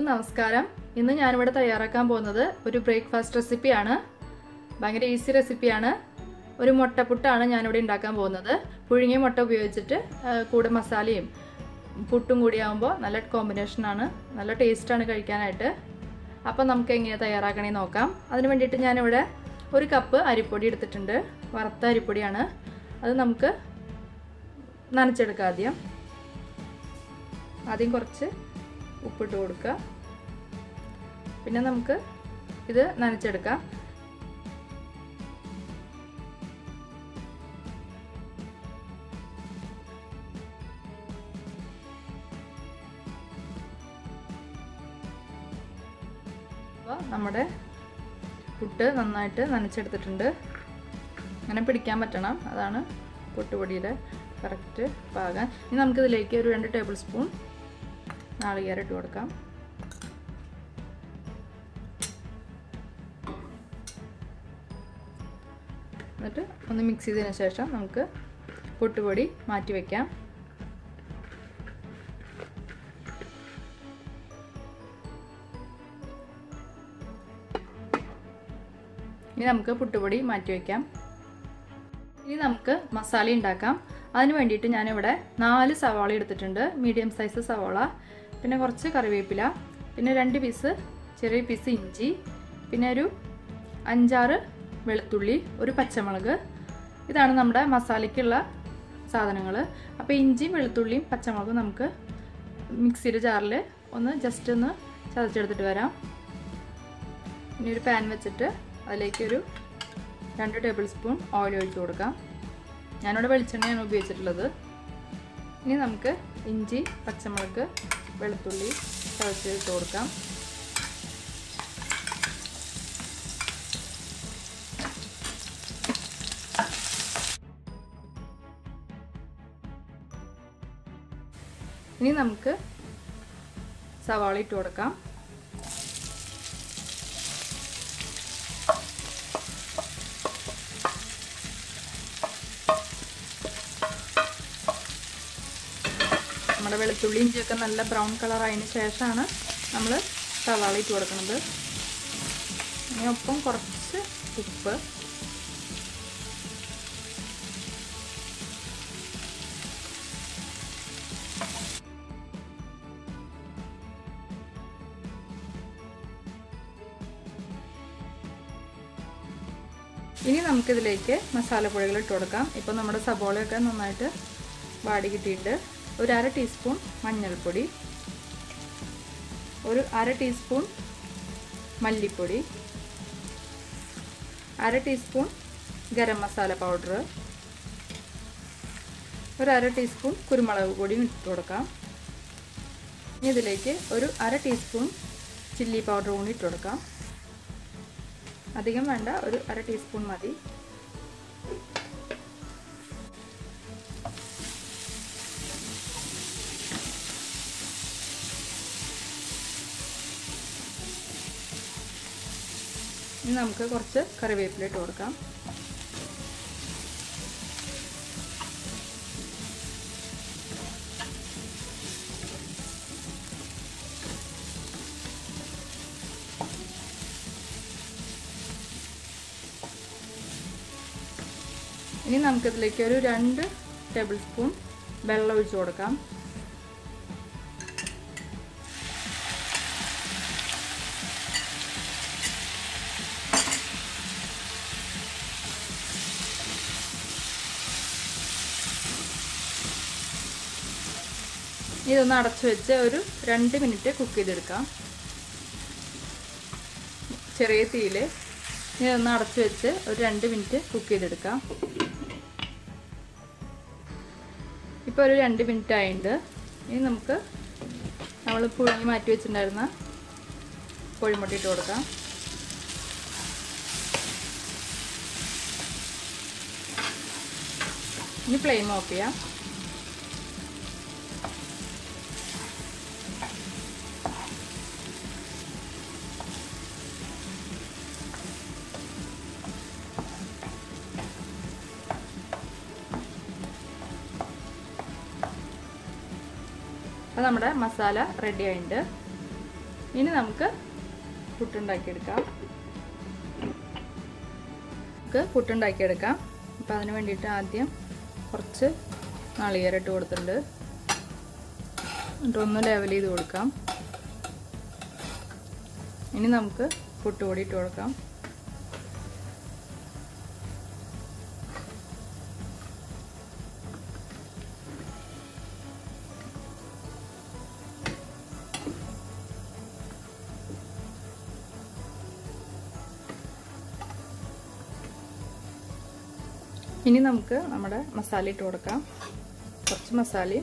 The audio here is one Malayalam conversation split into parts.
നമസ്കാരം ഇന്ന് ഞാനിവിടെ തയ്യാറാക്കാൻ പോകുന്നത് ഒരു ബ്രേക്ക്ഫാസ്റ്റ് റെസിപ്പിയാണ് ഭയങ്കര ഈസി റെസിപ്പിയാണ് ഒരു മുട്ടപ്പുട്ടാണ് ഞാനിവിടെ ഉണ്ടാക്കാൻ പോകുന്നത് പുഴുങ്ങിയ മുട്ട ഉപയോഗിച്ചിട്ട് ആ, കൂടെ മസാലയും പുട്ടും കൂടി ആകുമ്പോൾ നല്ല കോമ്പിനേഷനാണ് നല്ല ടേസ്റ്റാണ് കഴിക്കാനായിട്ട് അപ്പോൾ നമുക്ക് എങ്ങനെ തയ്യാറാക്കണേ നോക്കാം അതിന് വേണ്ടിയിട്ട് ഞാനിവിടെ ഒരു കപ്പ് അരിപ്പൊടി എടുത്തിട്ടുണ്ട് വറുത്ത അരിപ്പൊടിയാണ് അത് നമുക്ക് നനച്ചെടുക്കാം ആദ്യം ആദ്യം കുറച്ച് ഉപ്പിട്ട് കൊടുക്കുക പിന്നെ നമുക്ക് ഇത് നനച്ചെടുക്കാം അപ്പോൾ നമ്മുടെ പുട്ട് നന്നായിട്ട് നനച്ചെടുത്തിട്ടുണ്ട് അങ്ങനെ പിടിക്കാൻ പറ്റണം അതാണ് പുട്ടുപൊടിയുടെ കറക്റ്റ് പാകാൻ ഇനി നമുക്കിതിലേക്ക് ഒരു രണ്ട് ടേബിൾ സ്പൂൺ നാളികേരം ഇട്ട് കൊടുക്കാം എന്നിട്ട് ഒന്ന് മിക്സ് ചെയ്തതിന് ശേഷം നമുക്ക് പുട്ടുപൊടി മാറ്റി വയ്ക്കാം ഇനി നമുക്ക് പുട്ടുപൊടി മാറ്റി വയ്ക്കാം ഇനി നമുക്ക് മസാല ഉണ്ടാക്കാം അതിന് വേണ്ടിയിട്ട് ഞാനിവിടെ നാല് സവാള എടുത്തിട്ടുണ്ട് മീഡിയം സൈസ് സവാള പിന്നെ കുറച്ച് കറിവേപ്പില പിന്നെ രണ്ട് പീസ് ചെറിയ പീസ് ഇഞ്ചി പിന്നെ ഒരു അഞ്ചാറ് വെളുത്തുള്ളി ഒരു പച്ചമുളക് ഇതാണ് നമ്മുടെ മസാലയ്ക്കുള്ള സാധനങ്ങൾ അപ്പോൾ ഇഞ്ചിയും വെളുത്തുള്ളിയും പച്ചമുളകും നമുക്ക് മിക്സിയുടെ ജാറിൽ ഒന്ന് ജസ്റ്റ് ഒന്ന് ചതച്ചെടുത്തിട്ട് വരാം ഇനി ഒരു പാൻ വെച്ചിട്ട് അതിലേക്ക് ഒരു രണ്ട് ടേബിൾ സ്പൂൺ ഓയിൽ ഒഴിച്ച് കൊടുക്കാം ഞാനിവിടെ വെളിച്ചെണ്ണയാണ് ഉപയോഗിച്ചിട്ടുള്ളത് ഇനി നമുക്ക് ഇഞ്ചി പച്ചമുളക് വെളുത്തുള്ളി ചതച്ച് ഇട്ട് കൊടുക്കാം ഇനി നമുക്ക് സവാള ഇട്ട് കൊടുക്കാം നമ്മുടെ വെളുത്തുള്ളി ഇഞ്ചിയൊക്കെ നല്ല ബ്രൗൺ കളർ ആയതിനു ശേഷമാണ് നമ്മൾ സവാള ഇട്ട് കൊടുക്കുന്നത് ഇനി ഒപ്പം കുറച്ച് ഉപ്പ് ഇനി നമുക്കിതിലേക്ക് മസാലപ്പൊടികൾ ഇട്ട് കൊടുക്കാം ഇപ്പോൾ നമ്മുടെ സബോളയൊക്കെ നന്നായിട്ട് വാടി കിട്ടിയിട്ട് ഒരു അര ടീസ്പൂൺ മഞ്ഞൾപ്പൊടി ഒരു അര ടീസ്പൂൺ മല്ലിപ്പൊടി അര ടീസ്പൂൺ ഗരം മസാല പൗഡർ ഒരു അര ടീസ്പൂൺ കുരുമുളക് പൊടിയും ഇട്ട് കൊടുക്കാം ഇനി ഇതിലേക്ക് ഒരു അര ടീസ്പൂൺ ചില്ലി പൗഡർ കൂടി ഇട്ട് കൊടുക്കാം അധികം വേണ്ട ഒരു അര ടീസ്പൂൺ മതി ഇനി നമുക്ക് കുറച്ച് കറിവേപ്പില ഇട്ട് കൊടുക്കാം ഇനി നമുക്കിതിലേക്ക് ഒരു രണ്ട് ടേബിൾ സ്പൂൺ വെള്ളം ഒഴിച്ച് കൊടുക്കാം ഇതൊന്ന് അടച്ചു വെച്ച് ഒരു രണ്ട് മിനിറ്റ് കുക്ക് ചെയ്തെടുക്കാം ചെറിയ തീയിൽ ഇതൊന്ന് അടച്ചു വെച്ച് ഒരു രണ്ട് മിനിറ്റ് കുക്ക് ചെയ്തെടുക്കാം ഇപ്പോൾ ഒരു രണ്ട് മിനിറ്റ് ആയിട്ടുണ്ട് ഇനി നമുക്ക് നമ്മൾ പുഴുങ്ങി മാറ്റി വെച്ചിട്ടുണ്ടായിരുന്ന കോഴിമുട്ട ഇട്ട് കൊടുക്കാം ഇനി ഫ്ലെയിം ഓഫ് ചെയ്യാം അപ്പോൾ നമ്മുടെ മസാല റെഡി ആയിട്ടുണ്ട് ഇനി നമുക്ക് പുട്ടുണ്ടാക്കിയെടുക്കാം നമുക്ക് പുട്ടുണ്ടാക്കിയെടുക്കാം അപ്പം അതിന് വേണ്ടിയിട്ട് ആദ്യം കുറച്ച് നാളികേരം ഇട്ട് കൊടുത്തിട്ടുണ്ട് എന്നിട്ട് ഒന്ന് ലെവൽ ചെയ്ത് കൊടുക്കാം ഇനി നമുക്ക് പുട്ടുപൊടി ഇട്ട് കൊടുക്കാം ഇനി നമുക്ക് നമ്മുടെ മസാല ഇട്ട് കൊടുക്കാം കുറച്ച് മസാലയും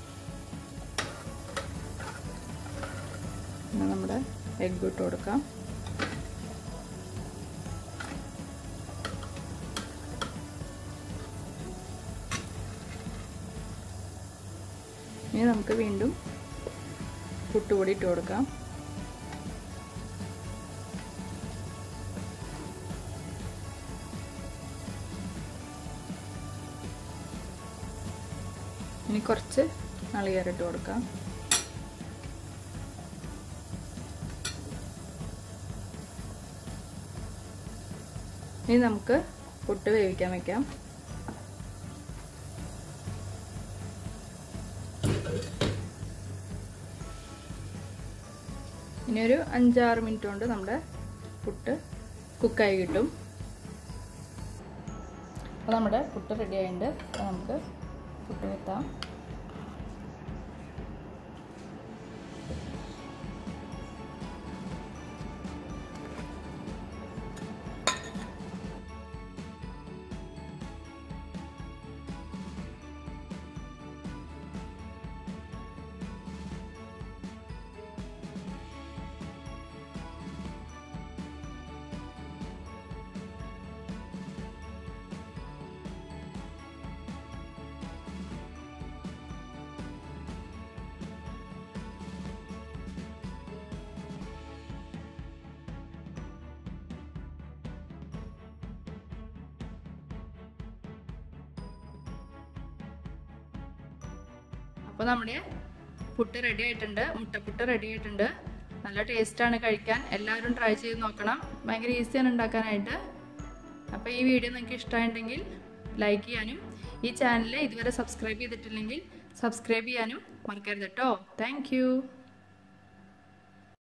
പിന്നെ നമ്മുടെ എഗ്ഗ് ഇട്ട് കൊടുക്കാം ഇനി നമുക്ക് വീണ്ടും പുട്ടുപൊടി ഇട്ട് കൊടുക്കാം ഇനി കുറച്ച് നാളികേരം ഇട്ട് കൊടുക്കാം ഇനി നമുക്ക് പുട്ട് വേവിക്കാൻ വെക്കാം ഇനി ഒരു അഞ്ചാറ് മിനിറ്റ് കൊണ്ട് നമ്മുടെ പുട്ട് കുക്കായി കിട്ടും അപ്പോൾ നമ്മുടെ പുട്ട് റെഡി ആയിട്ടുണ്ട് അപ്പോൾ നമുക്ക് പുട്ട് വെത്താം അപ്പോൾ നമ്മുടെ പുട്ട് റെഡി ആയിട്ടുണ്ട് മുട്ടപ്പുട്ട് റെഡി ആയിട്ടുണ്ട് നല്ല ടേസ്റ്റാണ് കഴിക്കാൻ എല്ലാവരും ട്രൈ ചെയ്ത് നോക്കണം ഭയങ്കര ഈസിയാണ് ഉണ്ടാക്കാനായിട്ട് അപ്പോൾ ഈ വീഡിയോ നിങ്ങൾക്ക് ഇഷ്ടമായിട്ടുണ്ടെങ്കിൽ ലൈക്ക് ചെയ്യാനും ഈ ചാനൽ ഇതുവരെ സബ്സ്ക്രൈബ് ചെയ്തിട്ടില്ലെങ്കിൽ സബ്സ്ക്രൈബ് ചെയ്യാനും മറക്കരുത് കേട്ടോ താങ്ക്